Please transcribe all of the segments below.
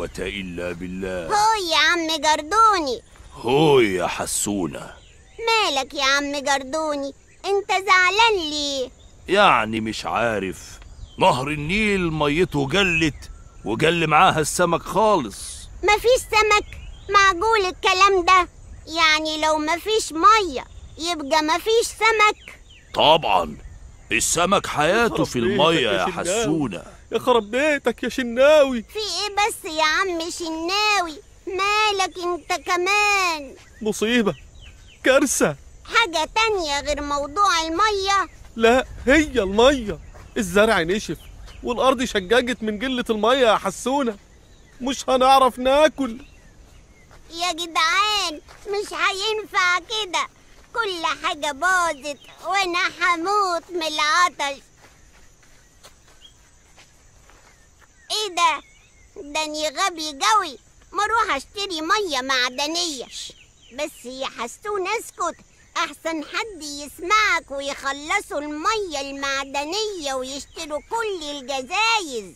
قوة إلا بالله هو يا عم جردوني هو يا حسونة مالك يا عم جردوني انت زعلان ليه يعني مش عارف نهر النيل ميته جلت وجل معاها السمك خالص مفيش سمك معقول الكلام ده يعني لو مفيش ميه يبقى مفيش سمك طبعا السمك حياته في ربيتك المية يا يا شناوي. حسونة يا خرب بيتك يا شناوي في ايه بس يا عم شناوي مالك انت كمان مصيبة كارثة حاجة تانية غير موضوع المية لا هي المية الزرع نشف والأرض شججت من قلة المية يا حسونة مش هنعرف ناكل يا جدعان مش هينفع كده كل حاجة باظت وانا هموت من العطش ايه ده ده اني غبي جوي ما اروح اشتري مية معدنية بس يا حسون اسكت احسن حد يسمعك ويخلصوا المية المعدنية ويشتروا كل الجزايز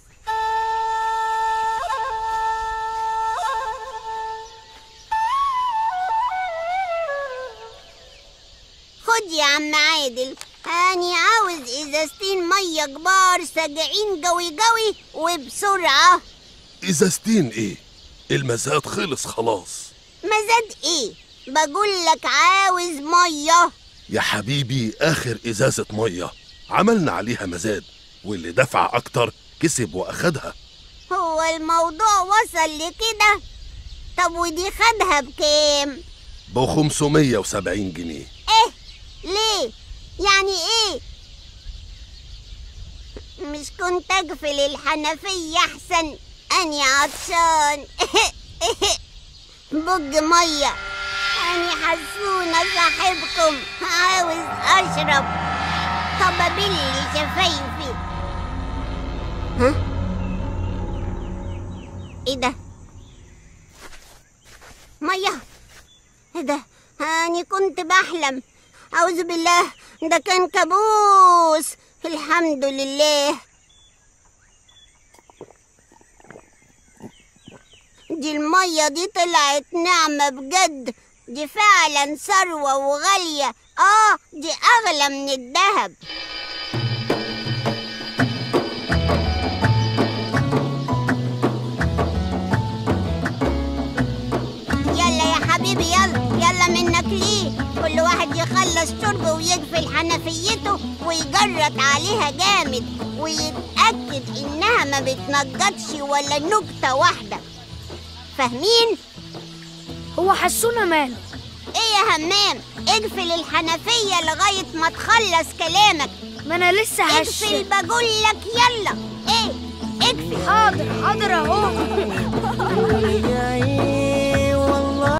خد يا عم عادل أنا عاوز إزازتين مية كبار ساجعين جوي جوي وبسرعة ازازتين ايه المزاد خلص خلاص مزاد إيه؟ بقول لك عاوز مية يا حبيبي اخر ازازة مية عملنا عليها مزاد واللي دفع اكتر كسب واخدها هو الموضوع وصل لكده طب ودي خدها بكام؟ ب 570 جنيه إيه؟ ليه؟ يعني إيه؟ مش كنت أقفل الحنفية أحسن أني عطشان بج مية أني حسونة صاحبكم عاوز أشرب طب أبلي شفايفي ها؟ إيه ده؟ مية إيه ده؟ أني كنت بحلم أعوذ بالله ده كان كابوس الحمد لله دي المية دي طلعت نعمة بجد دي فعلا ثروة وغالية آه دي أغلى من الذهب يلا يا حبيبي يلا يلا منك ليه كل واحد يخلص شربه ويقفل حنفيته ويجرط عليها جامد ويتأكد إنها ما بتنجطش ولا نكتة واحدة فاهمين؟ هو حسونا ماله إيه يا همام؟ اقفل الحنفية لغاية ما تخلص كلامك ما انا لسه هش اقفل بقول لك يلا إيه؟ اقفل حاضر حاضر اهو يا عيني